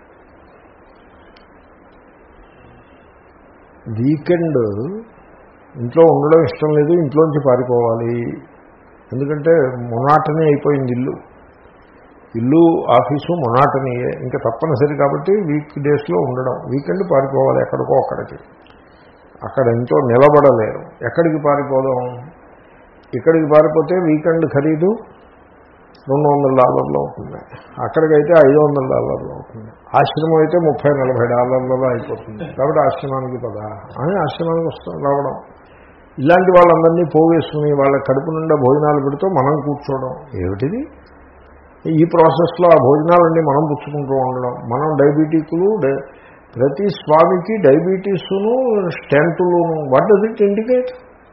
వీకెండ్ ఇంట్లో ఉండడం ఇష్టం లేదు ఇంట్లోంచి పారిపోవాలి ఎందుకంటే మొనాటనీ అయిపోయింది ఇల్లు ఇల్లు ఆఫీసు మొనాటనీయే ఇంకా తప్పనిసరి కాబట్టి వీక్ డేస్లో ఉండడం వీకెండ్ పారిపోవాలి ఎక్కడికో అక్కడికి అక్కడ ఎంతో నిలబడలేరు ఎక్కడికి పారిపోదాం ఇక్కడికి పారిపోతే వీకెండ్ ఖరీదు రెండు వందల డాలర్లు అవుతుంది అక్కడికైతే ఐదు వందల డాలర్లు అవుతుంది ఆశ్రమం అయితే ముప్పై నలభై డాలర్లలో అయిపోతుంది కాబట్టి ఆశ్రమానికి పదా అని ఆశ్రమానికి వస్తాం రావడం ఇలాంటి వాళ్ళందరినీ పోవేసుకుని వాళ్ళ కడుపు నిండా భోజనాలు పెడుతూ మనం కూర్చోవడం ఏమిటిది ఈ ప్రాసెస్లో ఆ భోజనాలన్నీ మనం పుచ్చుకుంటూ ఉండడం మనం డయాబెటిక్లు డై- ప్రతి స్వామికి డయాబెటీసును స్టెంటులును వాట్ డస్ ఇట్ ఇండికేట్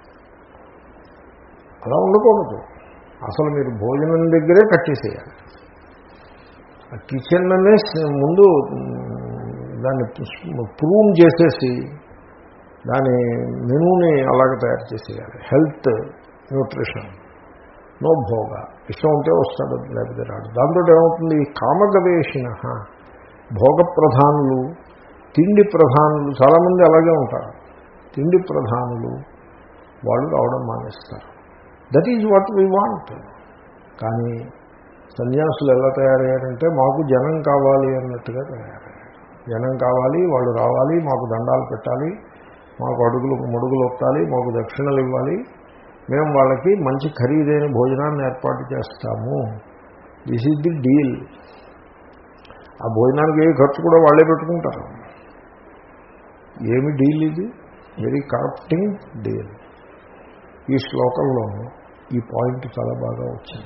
అలా ఉండకూడదు అసలు మీరు భోజనం దగ్గరే కట్టేసేయాలి ఆ కిచెన్లోనే ముందు మ్, దాన్ని ప్రూన్ చేసేసి దాని మెనూని అలాగే తయారు చేసేయాలి హెల్త్ న్యూట్రిషన్ నో భోగ ఇష్టం ఉంటే వస్తాడు లేకపోతే రాడు దాంతో ఏమవుతుంది ఈ కామగవేషిణ భోగ ప్రధానులు తిండి ప్రధానులు చాలామంది అలాగే ఉంటారు తిండి ప్రధానులు వాళ్ళు రావడం మానేస్తారు that is what we want కానీ సన్యాసులు ఎలా తయారయ్యారంటే మాకు జనం కావాలి అన్నట్టుగా తయారయ్యారు జనం కావాలి వాళ్ళు రావాలి మాకు దండాలు పెట్టాలి మాకు అడుగులు మడుగులు ఒత్తాలి మాకు దక్షిణలు ఇవ్వాలి మేము వాళ్ళకి మంచి ఖరీదైన భోజనాన్ని ఏర్పాటు చేస్తాము దిస్ ఈజ్ ది డీల్ ఆ భోజనానికి ఏ ఖర్చు కూడా వాళ్ళే పెట్టుకుంటారు ఏమి డీల్ ఇది వెరీ కరప్టింగ్ డీల్ ఈ శ్లోకంలో ఈ పాయింట్ చాలా బాగా వచ్చింది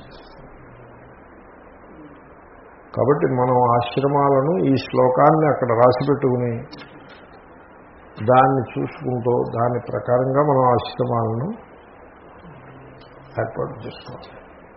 కాబట్టి మనం ఆశ్రమాలను ఈ శ్లోకాన్ని అక్కడ రాసి పెట్టుకుని దాన్ని చూసుకుంటూ దాని ప్రకారంగా మనం ఆశ్రమాలను ఏర్పాటు చేసుకోవాలి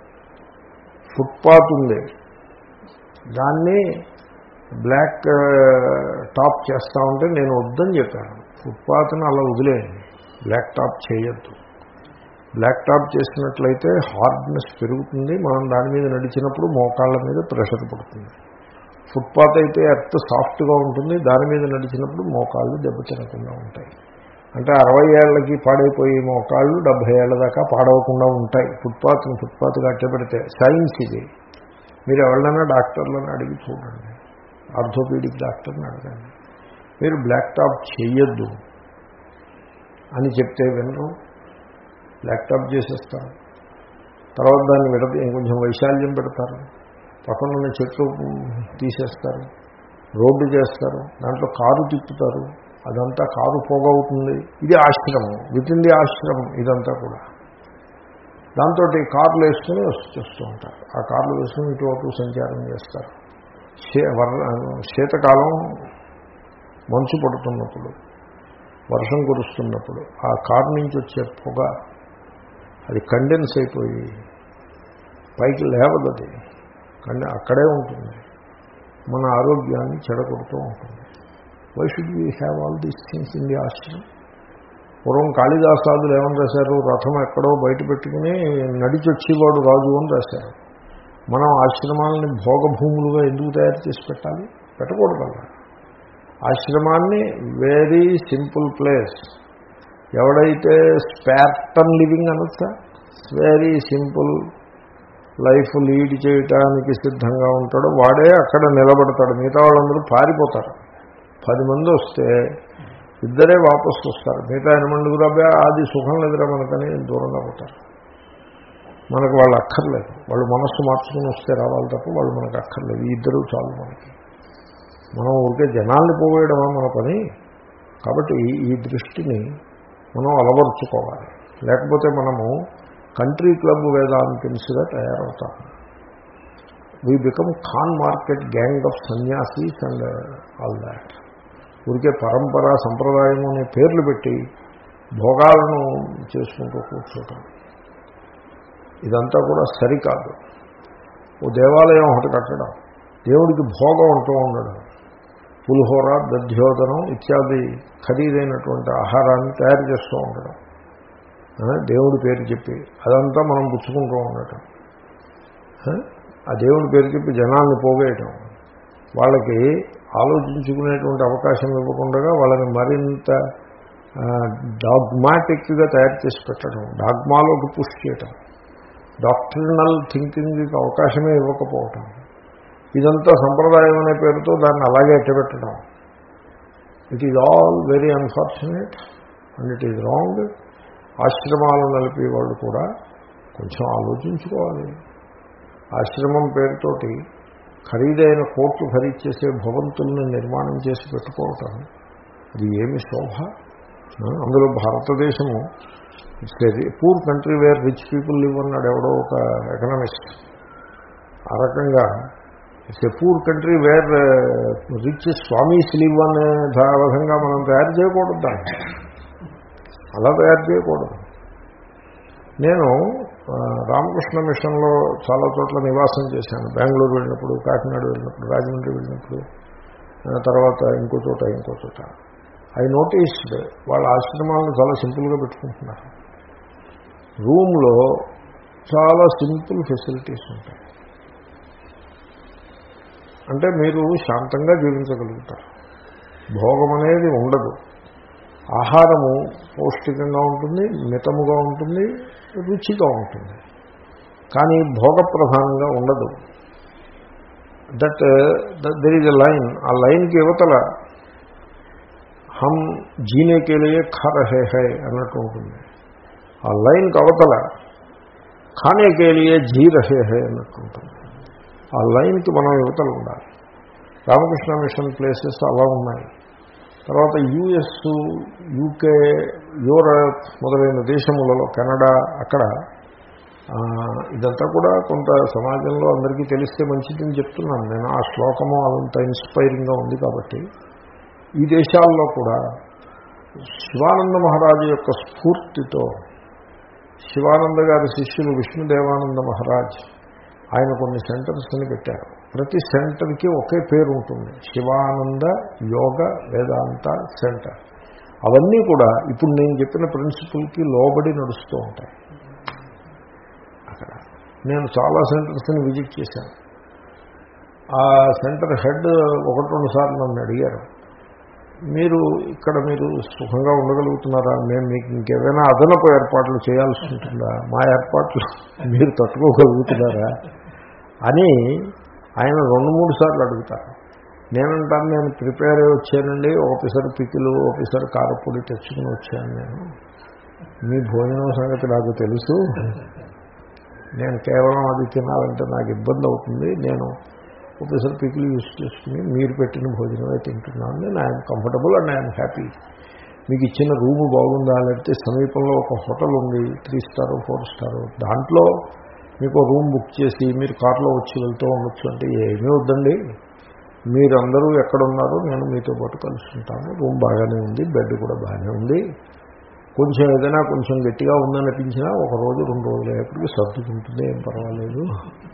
ఫుట్పాత్ ఉంది దాన్ని బ్లాక్ టాప్ చేస్తా ఉంటే నేను వద్దని చెప్పాను ఫుట్పాత్ని అలా వదిలేయండి బ్లాక్ టాప్ చేయొద్దు బ్లాక్ టాప్ చేసినట్లయితే హార్డ్నెస్ పెరుగుతుంది మనం దాని మీద నడిచినప్పుడు మోకాళ్ళ మీద ప్రెషర్ పడుతుంది ఫుట్పాత్ అయితే ఎర్త్ సాఫ్ట్గా ఉంటుంది దాని మీద నడిచినప్పుడు మోకాళ్ళు దెబ్బతినకుండా ఉంటాయి అంటే అరవై ఏళ్ళకి పాడైపోయి మోకాళ్ళు డెబ్భై ఏళ్ళ దాకా పాడవకుండా ఉంటాయి ఫుట్పాత్ని ఫుట్పాత్గా అట్టబెడితే సైన్స్ ఇది మీరు ఎవరైనా డాక్టర్లను అడిగి చూడండి ఆర్థోపీడిక్ డాక్టర్ని అడగండి మీరు బ్లాక్ టాప్ చెయ్యొద్దు అని చెప్తే వినరు బ్లాక్ టాప్ చేసేస్తారు తర్వాత దాన్ని విడత ఇంకొంచెం వైశాల్యం పెడతారు పక్కన ఉన్న చెట్లు తీసేస్తారు రోడ్డు చేస్తారు దాంట్లో కారు తిప్పుతారు అదంతా కారు పోగవుతుంది ఇది ఆశ్రమం విత్ ఇన్ ది ఆశ్రమం ఇదంతా కూడా దాంతో కార్లు వేసుకుని వచ్చేస్తూ ఉంటారు ఆ కార్లు వేసుకుని ఇటు అటు సంచారం చేస్తారు శీ వర్ శీతకాలం మంచు పడుతున్నప్పుడు వర్షం కురుస్తున్నప్పుడు ఆ కారు నుంచి వచ్చే పొగ అది కండెన్స్ అయిపోయి పైకి లేవదు అది కానీ అక్కడే ఉంటుంది మన ఆరోగ్యాన్ని చెడగొడుతూ ఉంటుంది why should we have all these things in the ashram పూర్వం కాళిదాసాదులు ఏమని రాశారు రథం ఎక్కడో బయట పెట్టుకుని నడిచి వచ్చేవాడు రాజు అని రాశారు మనం ఆశ్రమాలని భోగభూములుగా ఎందుకు తయారు చేసి పెట్టాలి పెట్టకూడదు అలా ఆశ్రమాన్ని వెరీ సింపుల్ ప్లేస్ ఎవడైతే స్పార్టన్ లివింగ్ అనొచ్చా వెరీ సింపుల్ లైఫ్ లీడ్ చేయటానికి సిద్ధంగా ఉంటాడో వాడే అక్కడ నిలబడతాడు మిగతా వాళ్ళందరూ పారిపోతారు పది మంది వస్తే ఇద్దరే వాపసు వస్తారు మిగతా ఎనమండుగురు అబ్బాయి అది సుఖం లేదురా మనకని దూరంగా పోతారు మనకు వాళ్ళు అక్కర్లేదు వాళ్ళు మనస్సు మార్చుకుని వస్తే రావాలి తప్ప వాళ్ళు మనకు అక్కర్లేదు ఈ ఇద్దరు చాలు మనకి మనం ఊరికే జనాల్ని పోవేయడమా మన పని కాబట్టి ఈ- ఈ దృష్టిని మనం అలవరుచుకోవాలి లేకపోతే మనము కంట్రీ క్లబ్ వేదాంతిన్స్గా తయారవుతాం we become Khan Market gang of sanyasis and all that ఊరికే పరంపర సంప్రదాయము అనే పేర్లు పెట్టి భోగాలను చేసుకుంటూ కూర్చోటం ఇదంతా కూడా సరికాదు ఓ దేవాలయం ఒకటి కట్టడం దేవుడికి భోగం అంటూ ఉండడం పులిహోర దధ్యోదనం ఇత్యాది ఖరీదైనటువంటి ఆహారాన్ని తయారు చేస్తూ ఉండడం ఆ, దేవుడి పేరు చెప్పి అదంతా మనం పుచ్చుకుంటూ ఉండటం ఆ, ఆ దేవుడి పేరు చెప్పి జనాల్ని పోగేయటం వాళ్ళకి ఆలోచించుకునేటువంటి అవకాశం ఇవ్వకుండా వాళ్ళని మరింత డాగ్మాటిక్గా తయారు చేసి పెట్టడం డాగ్మాలోకి పుష్ చేయటం డాక్టరినల్ థింకింగ్కి అవకాశమే ఇవ్వకపోవటం ఇదంతా సంప్రదాయం అనే పేరుతో దాన్ని అలాగే ఎట్టబెట్టడం it is all very unfortunate and it is wrong ఆశ్రమాలు నలిపే వాళ్ళు కూడా కొంచెం ఆలోచించుకోవాలి ఆశ్రమం పేరుతోటి ఖరీదైన కోట్లు ఖరీదు చేసే భవంతుల్ని నిర్మాణం చేసి పెట్టుకోవటం అది ఏమి శోభ ఆ, అందులో భారతదేశము it's poor country where rich people live అన్నాడు ఎవడో ఒక ఎకనామిస్ట్ ఆ రకంగా it's a poor country where rich swamis live అనే దా- విధంగా మనం తయారు చేయకూడదు దాన్ని అలా తయారు చేయకూడదు నేను ఆ, రామకృష్ణ మిషన్లో చాలా చోట్ల నివాసం చేశాను బెంగళూరు వెళ్ళినప్పుడు కాకినాడ వెళ్ళినప్పుడు రాజమండ్రి వెళ్ళినప్పుడు ఆ, తర్వాత ఇంకో చోట ఇంకో చోట ఐ నోటీస్డ్ వాళ్ళ ఆశ్రమాలను చాలా సింపుల్గా పెట్టుకుంటున్నారు రూమ్లో చాలా సింపుల్ ఫెసిలిటీస్ ఉంటాయి అంటే మీరు శాంతంగా జీవించగలుగుతారు భోగం అనేది ఉండదు ఆహారము పౌష్టికంగా ఉంటుంది మితముగా ఉంటుంది రుచిగా ఉంటుంది కానీ భోగ ప్రధానంగా ఉండదు that there is a line ఆ లైన్కి యువతల హమ్ జీనే కే లియే ఖా రహే హై అన్నట్టు ఉంటుంది ఆ లైన్కి అవతల ఖానే కే లియే జీ రహే హై అన్నట్టు ఉంటుంది ఆ లైన్కి మనం యువతలు ఉండాలి రామకృష్ణ మిషన్ ప్లేసెస్ అలా ఉన్నాయి తర్వాత యుఎస్ యూకే యూరప్ మొదలైన దేశములలో కెనడా అక్కడ ఆ, ఇదంతా కూడా కొంత సమాజంలో అందరికీ తెలిస్తే మంచిదని చెప్తున్నాను నేను ఆ శ్లోకము అంత ఇన్స్పైరింగ్గా ఉంది కాబట్టి ఈ దేశాల్లో కూడా శివానంద మహారాజు యొక్క స్ఫూర్తితో శివానంద గారి శిష్యులు విష్ణుదేవానంద మహారాజ్ ఆయన కొన్ని సెంటర్స్ని పెట్టారు ప్రతి సెంటర్కి ఒకే పేరు ఉంటుంది శివానంద యోగ వేదాంత సెంటర్ అవన్నీ కూడా ఇప్పుడు నేను చెప్పిన ప్రిన్సిపల్కి లోబడి నడుస్తూ ఉంటాయి అక్కడ నేను చాలా సెంటర్స్ని విజిట్ చేశాను ఆ సెంటర్ హెడ్ ఒకటి రెండు సార్లు నన్ను అడిగారు మీరు ఇక్కడ మీరు సుఖంగా ఉండగలుగుతున్నారా మేము మీకు ఇంకేమైనా అదనపు ఏర్పాట్లు చేయాల్సి ఉంటుందా మా ఏర్పాట్లు మీరు తట్టుకోగలుగుతున్నారా అని ఆయన రెండు మూడు సార్లు అడుగుతారు నేనంటాను నేను ప్రిపేర్ అయ్యి వచ్చానండి ఒకసారి పికిలు ఒకసారి కారపొడి తెచ్చుకుని వచ్చాను నేను మీ భోజనం సంగతి నాకు తెలుసు నేను కేవలం అది తినాలంటే నాకు ఇబ్బంది అవుతుంది నేను ఒకసారి పికిలు యూజ్ చేసుకుని మీరు పెట్టిన భోజనమే తింటున్నాను నేను I'm comfortable and I'm happy మీకు ఇచ్చిన రూము బాగుందా లేకపోతే సమీపంలో ఒక హోటల్ ఉంది త్రీ స్టార్ ఫోర్ స్టార్ దాంట్లో మీకు రూమ్ బుక్ చేసి మీరు కార్లో వచ్చి వెళ్తూ ఉండొచ్చు అంటే ఏమీ వద్దండి మీరందరూ ఎక్కడున్నారో నేను మీతో పాటు కలుసుకుంటాను రూమ్ బాగానే ఉంది బెడ్ కూడా బాగానే ఉంది కొంచెం ఏదైనా కొంచెం గట్టిగా ఉందనిపించినా ఒక రోజు రెండు రోజులు అయ్యేప్పటికి సర్దుకుంటుంది ఏం పర్వాలేదు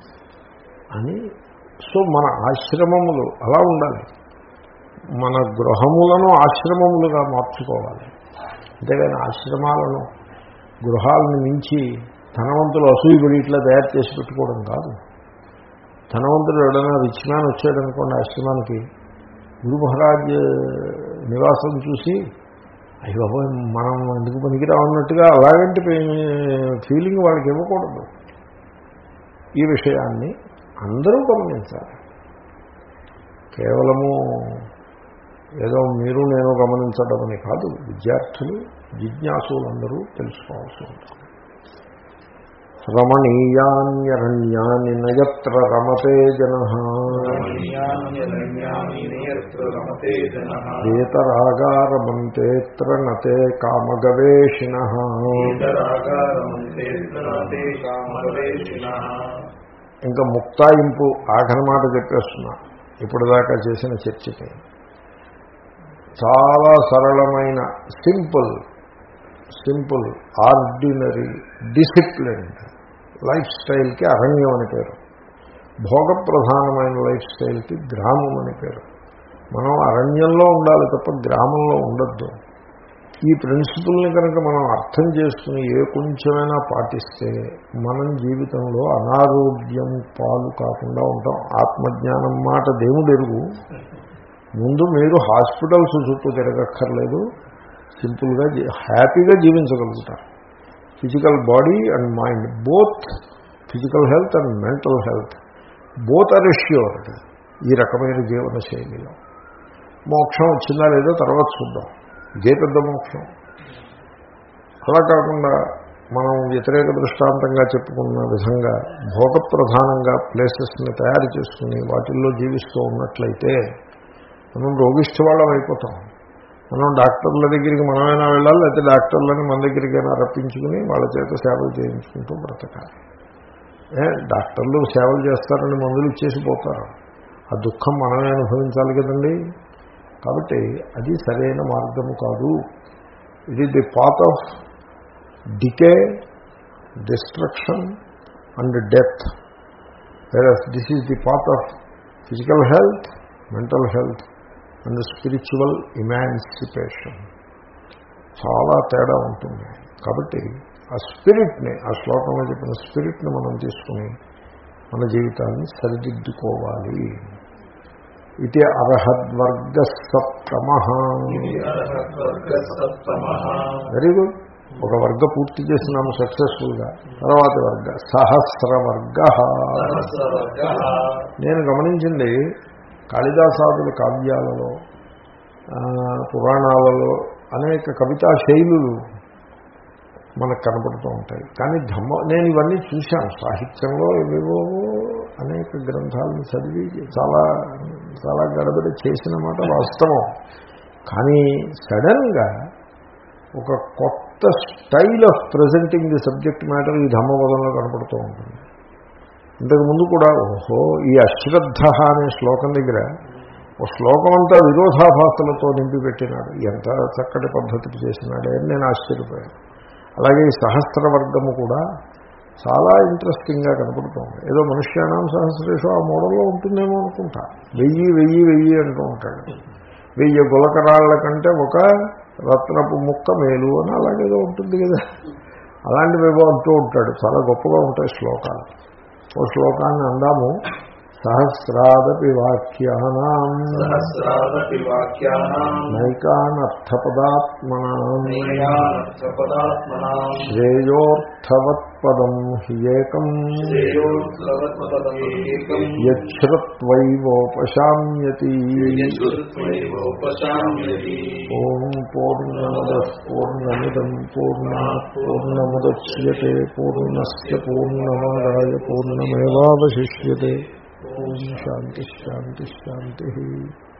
అని సో మన ఆశ్రమములు అలా ఉండాలి మన గృహములను ఆశ్రమములుగా మార్చుకోవాలి అంతేగాని ఆశ్రమాలను గృహాలను మించి ధనవంతులు అసూయపడి ఇట్లా తయారు చేసి పెట్టుకోవడం కాదు ధనవంతుడు ఎవడైనా రిచ్ మ్యాన్ వచ్చాడనుకోండి ఆశ్రమానికి గురు మహారాజ్ నివాసం చూసి అయ్యో బాబోయ్ మనం ఎందుకు పనికిరామన్నట్టుగా అలాగంటి ఫీలింగ్ వాళ్ళకి ఇవ్వకూడదు ఈ విషయాన్ని అందరూ గమనించాలి కేవలము ఏదో మీరు నేను గమనించడం అని కాదు విద్యార్థులు జిజ్ఞాసులందరూ తెలుసుకోవాల్సి ఉంటుంది రమణీయాన్యరణ్యాన్ని నయత్ర రమతే జన రమ్యాన్యరణ్యాన్యత్ర రమతే జనః వేతరాగారమంతేత్ర నతే కామగవేషిణ ఈతరాగారమంతేత్ర రమతే కామవేషిణః ఇంకా ముక్తాయింపు ఆఖరి మాట చెప్పేస్తున్నా ఇప్పటిదాకా చేసిన చర్చకి చాలా సరళమైన simple simple ordinary disciplined life స్టైల్కి అరణ్యం అని పేరు భోగ ప్రధానమైన లైఫ్ స్టైల్కి గ్రామం అని పేరు మనం అరణ్యంలో ఉండాలి తప్ప గ్రామంలో ఉండొద్దు ఈ ప్రిన్సిపుల్ని కనుక మనం అర్థం చేసుకుని ఏ కొంచెమైనా పాటిస్తే మనం జీవితంలో అనారోగ్యం పాలు కాకుండా ఉంటాం ఆత్మజ్ఞానం మాట దేవుడు ఎరుగు ముందు మీరు హాస్పిటల్స్ చుట్టూ తిరగక్కర్లేదు సింపుల్గా జీ- హ్యాపీగా జీవించగలుగుతారు physical body and mind both physical health and mental health both are assured ఈ రకమైన జీవన శైలిలో మోక్షం వచ్చిందా లేదో తర్వాత చూద్దాం ఇదే పెద్ద మోక్షం అలా కాకుండా మనం వ్యతిరేక దృష్టాంతంగా చెప్పుకున్న విధంగా భోగప్రధానంగా ప్లేసెస్ని తయారు చేసుకుని వాటిల్లో జీవిస్తూ ఉన్నట్లయితే మనం రోగిష్ఠ వాళ్ళం అయిపోతాం మనం డాక్టర్ల దగ్గరికి మనమైనా వెళ్ళాలి లేకపోతే డాక్టర్లని మన దగ్గరికైనా రప్పించుకుని వాళ్ళ చేత సేవలు చేయించుకుంటూ బ్రతకాలి ఏ డాక్టర్లు సేవలు చేస్తారని మందులు ఇచ్చేసి పోతారు ఆ దుఃఖం మనమే అనుభవించాలి కదండి కాబట్టి అది సరైన మార్గము కాదు it is the path of decay destruction and death this is the path of physical health mental health and spiritual emancipation చాలా తేడా ఉంటుంది కాబట్టి ఆ స్పిరిట్ని ఆ శ్లోకంలో చెప్పిన స్పిరిట్ని మనం తీసుకుని మన జీవితాన్ని సరిదిద్దుకోవాలి ఇది అర్హద్వర్గ సప్తమ సప్తమః వెరీ గుడ్ ఒక వర్గ పూర్తి చేసినాము సక్సెస్ఫుల్గా తర్వాత వర్గ సహస్ర వర్గ సహస్రవర్గః నేను గమనించింది కాళిదాసాదుల కావ్యాలలో ఆ, పురాణాలలో అనేక కవితా శైలులు మనకు కనపడుతూ ఉంటాయి కానీ ధమ్మ నేను ఇవన్నీ చూశాను సాహిత్యంలో ఇవేవో అనేక గ్రంథాలను చదివి చాలా చాలా గడబడి చేసిన మాట వాస్తవం కానీ సడన్గా ఒక కొత్త style of presenting the subject matter ఈ ధమ్మపదంలో కనపడుతూ ఉంటుంది ఇంతకుముందు కూడా ఓహో ఈ అశ్రద్ధ అనే శ్లోకం దగ్గర ఒక శ్లోకం అంతా విరోధాభాసలతో నింపిపెట్టినాడు ఎంత చక్కటి పద్ధతికి చేసినాడే అని నేను ఆశ్చర్యపోయాను అలాగే ఈ సహస్ర వర్గము కూడా చాలా ఇంట్రెస్టింగ్గా కనపడుతోంది ఏదో మనుష్యానాం సహస్రేషు ఆ మోడల్లో ఉంటుందేమో అనుకుంటా వెయ్యి వెయ్యి వెయ్యి అంటూ ఉంటాడు వెయ్యి గులకరాళ్ల కంటే ఒక రత్నపు ముక్క మేలు అని అలాగేదో ఉంటుంది కదా అలాంటివేవో అంటూ ఉంటాడు చాలా గొప్పగా ఉంటాయి శ్లోకాలు ఓ శ్లోకాన్ని అందాము సహస్రాదపి వాక్యానాం సహస్రాదపి వాక్యానాం నైకానర్థపదాత్మనాం నైయానర్థపదాత్మనాం శ్రేయోర్థవత్పదం హ్యేకం శ్రేయోత్సవత్పదమేకం యచ్ఛ్రుత్వైవోపశామ్యతి యశ్రుత్వైవోపశామ్యతి ఓం పూర్ణమద పూర్ణమిదం పూర్ణా పూర్ణముద్యతే పూర్ణస్ పూర్ణమాదాయ పూర్ణమేవాశిష్యతే ఓం శాంతి శాంతి శాంతి